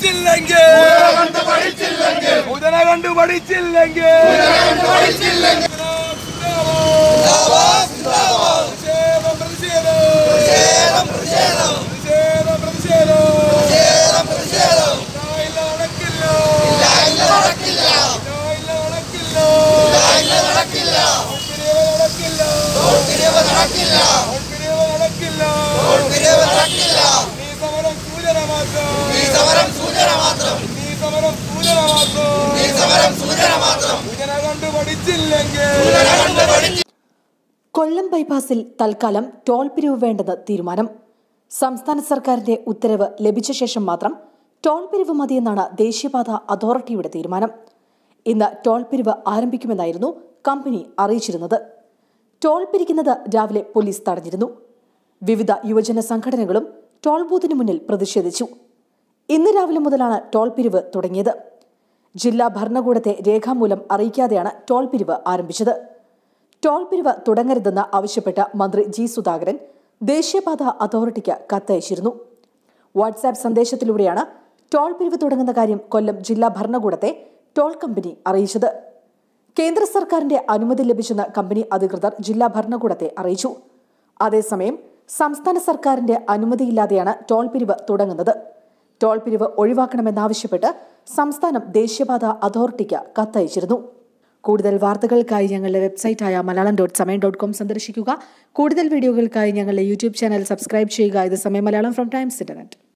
പഠിച്ചില്ലെങ്കിൽ സൂചന കണ്ടു പഠിച്ചില്ലെങ്കിൽ പ്രതിഷേധം, പ്രതിഷേധം. പ്രതിഷേധം, പ്രതിഷേധം. ഇല്ല, നടക്കില്ല. ഇല്ല, നടക്കില്ല. തോൽപ്പിരിവ് നടക്കില്ല. തോൽപ്പിരിവ് നടക്കില്ല. നീ സമരം സൂചന മാത്രം. നീ സമരം സൂചന മാത്രം. സൂചന കണ്ടു പഠിച്ചില്ലെങ്കിൽ കൊല്ലം ബൈപ്പാസിൽ തൽക്കാലം ടോൾ പിരിവ് വേണ്ടെന്ന് തീരുമാനം സംസ്ഥാന സർക്കാരിന്റെ ഉത്തരവ് ലഭിച്ച ശേഷം മാത്രം ടോൾ പിരിവ് മതിയെന്നാണ് ദേശീയപാത അതോറിറ്റിയുടെ തീരുമാനം ഇന്ന് ടോൾ പിരിവ് ആരംഭിക്കുമെന്നായിരുന്നു കമ്പനി അറിയിച്ചിരുന്നത് ടോൾ പിരിക്കുന്നത് രാവിലെ പോലീസ് തടഞ്ഞിരുന്നു വിവിധ യുവജന സംഘടനകളും ടോൾ ബൂത്തിന് മുന്നിൽ പ്രതിഷേധിച്ചു ഇന്ന് രാവിലെ മുതലാണ് ടോൾ പിരിവ് തുടങ്ങിയത് ജില്ലാ ഭരണകൂടത്തെ രേഖാമൂലം അറിയിക്കാതെയാണ് ടോൾ പിരിവ് ആരംഭിച്ചത് ടോൾ പിരിവ് തുടങ്ങരുതെന്ന് ആവശ്യപ്പെട്ട മന്ത്രി ജി സുധാകരൻ ദേശീയപാത അതോറിറ്റിക്ക് കത്തയച്ചിരുന്നു വാട്സാപ്പ് സന്ദേശത്തിലൂടെയാണ് ടോൾ പിരിവ് തുടങ്ങുന്ന കാര്യം കൊല്ലം ജില്ലാ ഭരണകൂടത്തെ ടോൾ കമ്പനി അറിയിച്ചത് കേന്ദ്ര സർക്കാരിന്റെ അനുമതി ലഭിച്ചെന്ന് കമ്പനി അധികൃതർ ജില്ലാ ഭരണകൂടത്തെ അറിയിച്ചു അതേസമയം സംസ്ഥാന സർക്കാരിന്റെ അനുമതിയില്ലാതെയാണ് ടോൾ പിരിവ് തുടങ്ങുന്നത് ടോൾ പിരിവ് ഒഴിവാക്കണമെന്നാവശ്യപ്പെട്ട് സംസ്ഥാനം ദേശീയപാത അതോറിറ്റിക്ക് കത്തയച്ചിരുന്നു കൂടുതൽ വാർത്തകൾക്കായി ഞങ്ങളുടെ വെബ്സൈറ്റായ Malayalam dot Samayam dot com സന്ദർശിക്കുക കൂടുതൽ വീഡിയോകൾക്കായി ഞങ്ങളുടെ യൂട്യൂബ് ചാനൽ സബ്സ്ക്രൈബ് ചെയ്യുക ഇത് സമയം മലയാളം ഫ്രം ടൈംസ് ഇന്റർനെറ്റ്